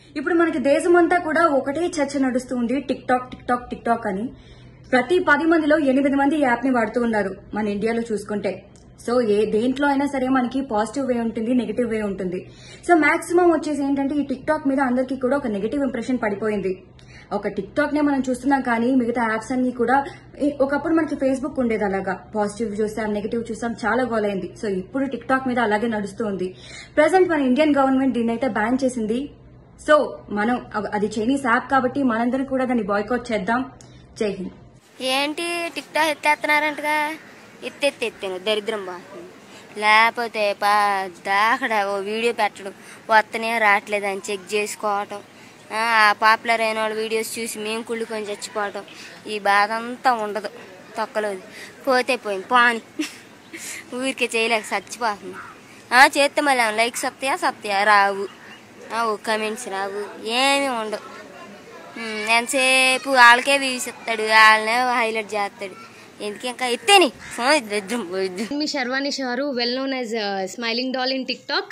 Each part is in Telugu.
ఇప్పుడు మనకి దేశమంతా కూడా ఒకటే చర్చ నడుస్తుంది TikTok TikTok TikTok అని ప్రతి పది మందిలో ఎనిమిది మంది ఈ యాప్ ని వాడుతూ ఉన్నారు మన ఇండియాలో చూసుకుంటే సో ఏ దేంట్లో అయినా సరే మనకి పాజిటివ్ వే ఉంటుంది నెగిటివ్ వే ఉంటుంది సో మాక్సిమం వచ్చేసి ఏంటంటే ఈ టిక్ టాక్ మీద అందరికీ కూడా ఒక నెగిటివ్ ఇంప్రెషన్ పడిపోయింది ఒక టిక్ టాక్ నే మనం చూస్తున్నాం కానీ మిగతా యాప్స్ అన్ని కూడా ఏ- ఒకప్పుడు మనకి ఫేస్బుక్ ఉండేది అలాగా పాజిటివ్ చూసాం నెగిటివ్ చూసాం చాలా గోల్ అయింది సో ఇప్పుడు టిక్ టాక్ మీద అలాగే నడుస్తూ ఉంది ప్రజెంట్ మన ఇండియన్ గవర్నమెంట్ దీన్ని అయితే బ్యాన్ చేసింది సో మనం అవ- అది చైనీస్ యాప్ కాబట్టి మనందరం కూడా దాన్ని బాయ్కాట్ చేద్దాం జై హింద్ ఏంటి టిక్ టాక్ ఎత్తేస్తున్నారంటగా ఎత్తెత్తి ఎత్తాను దరిద్రం బాగుంది లేకపోతే దాకడ ఓ వీడియో పెట్టడం వస్తనే రావట్లేదు అని చెక్ చేసుకోవటం ఆ పాపులర్ అయిన వాళ్ళ వీడియోస్ చూసి మేము కుళ్ళుకొని చచ్చిపోవటం ఈ బాధ అంతా ఉండదు తొక్కలోది పోతే పోయింది పాని ఊరికే చేయలేక చచ్చిపోతుంది ఆ, చేస్తే మళ్ళీ లైక్స్ వస్తాయా సత్తాయా రావు ఆ, ఓ కమెంట్స్ రావు ఏమీ ఉండవు ఉమ్, ఎంతసేపు వాళ్ళకే వ్యూస్ ఇస్తాడు వాళ్ళనే హైలైట్ చేస్తాడు ఎందుకు ఇంకా ఎత్తేని ఫోన్ దరిద్రం పోయిద్ది మీ Sharvani Sharu well known as smiling doll in TikTok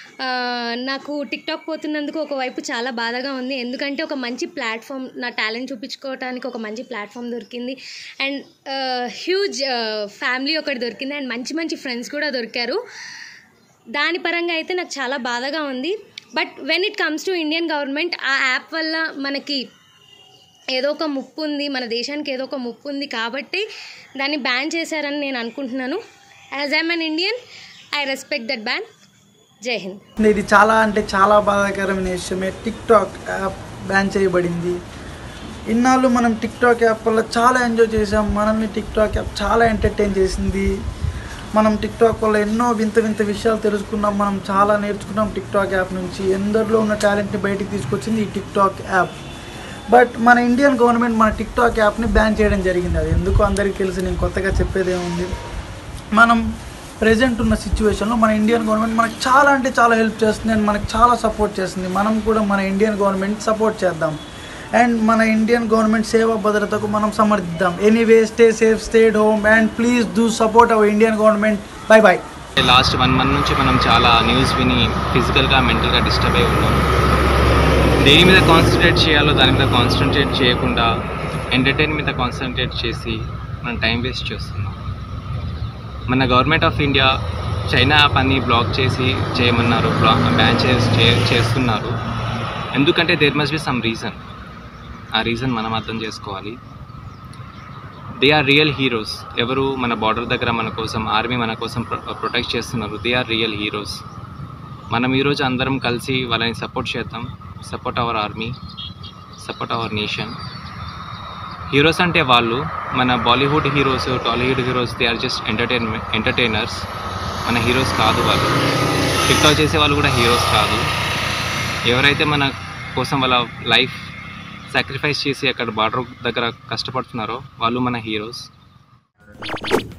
నాకు టిక్ టాక్ పోతున్నందుకు ఒకవైపు చాలా బాధగా ఉంది ఎందుకంటే ఒక మంచి ప్లాట్ఫామ్ నా టాలెంట్ చూపించుకోవడానికి ఒక మంచి ప్లాట్ఫామ్ దొరికింది అండ్ హ్యూజ్ ఫ్యామిలీ ఒకటి దొరికింది అండ్ మంచి మంచి ఫ్రెండ్స్ కూడా దొరికారు దాని పరంగా అయితే నాకు చాలా బాధగా ఉంది but when it comes to Indian government ఆ యాప్ వల్ల మనకి ఏదో ఒక ముప్పు ఉంది మన దేశానికి ఏదో ఒక ముప్పు ఉంది కాబట్టి దాన్ని బ్యాన్ చేశారని నేను అనుకుంటున్నాను as I'm an Indian I respect that ban Jai Hind ఇది చాలా అంటే చాలా బాధాకరమైన విషయమే టిక్ టాక్ యాప్ బ్యాన్ చేయబడింది ఇన్నాళ్ళు మనం టిక్ టాక్ యాప్ వల్ల చాలా ఎంజాయ్ చేసాం మనల్ని టిక్ టాక్ యాప్ చాలా ఎంటర్టైన్ చేసింది మనం టిక్ టాక్ వల్ల ఎన్నో వింత వింత విషయాలు తెలుసుకున్నాం మనం చాలా నేర్చుకున్నాం టిక్ టాక్ యాప్ నుంచి ఎందరిలో ఉన్న టాలెంట్ని బయటికి తీసుకొచ్చింది ఈ టిక్ టాక్ యాప్ బట్ మన ఇండియన్ గవర్నమెంట్ మన టిక్ టాక్ యాప్ని బ్యాన్ చేయడం జరిగింది అది ఎందుకు అందరికీ తెలుసు నేను కొత్తగా చెప్పేది ఏముంది మనం ప్రజెంట్ ఉన్న సిచ్యువేషన్లో మన ఇండియన్ గవర్నమెంట్ మనకు చాలా అంటే చాలా హెల్ప్ చేస్తుంది అండ్ మనకు చాలా సపోర్ట్ చేస్తుంది మనం కూడా మన ఇండియన్ గవర్నమెంట్ సపోర్ట్ చేద్దాం అండ్ మన ఇండియన్ గవర్నమెంట్ సేవా భద్రతకు మనం సమర్థిద్దాం anyway stay safe stay at home and please do support our Indian government bye bye last one month నుంచి మనం చాలా న్యూస్ విని ఫిజికల్గా మెంటల్గా డిస్టర్బ్ అయి ఉన్నాం దేని మీద కాన్సన్ట్రేట్ చేయాలో దాని మీద కాన్సన్ట్రేట్ చేయకుండా ఎంటర్టైన్ మీద కాన్సన్ట్రేట్ చేసి మనం టైం వేస్ట్ చేస్తున్నాం మన government of India China app అన్ని బ్లాక్ చేసి చేయమన్నారు బ్యాన్ చేస్తున్నారు ఎందుకంటే there must be some reason ఆ రీజన్ మనం అర్థం చేసుకోవాలి దే ఆర్ రియల్ హీరోస్ ఎవరు మన బార్డర్ దగ్గర మన కోసం ఆర్మీ మన కోసం ప్రొటెక్ట్ చేస్తున్నారు దే ఆర్ రియల్ హీరోస్ మనం ఈరోజు అందరం కలిసి వాళ్ళని సపోర్ట్ చేద్దాం support our army support our nation heroes అంటే వాళ్ళు మన Bollywood heroes Tollywood heroes they are just entertainment entertainers మన హీరోస్ కాదు వాళ్ళు టిక్టాక్ చేసే వాళ్ళు కూడా హీరోస్ కాదు ఎవరైతే మన కోసం వాళ్ళ లైఫ్ సాక్రిఫైస్ చేసి అక్కడ బార్డర్ దగ్గర కష్టపడుతున్నారో వాళ్ళు మన హీరోస్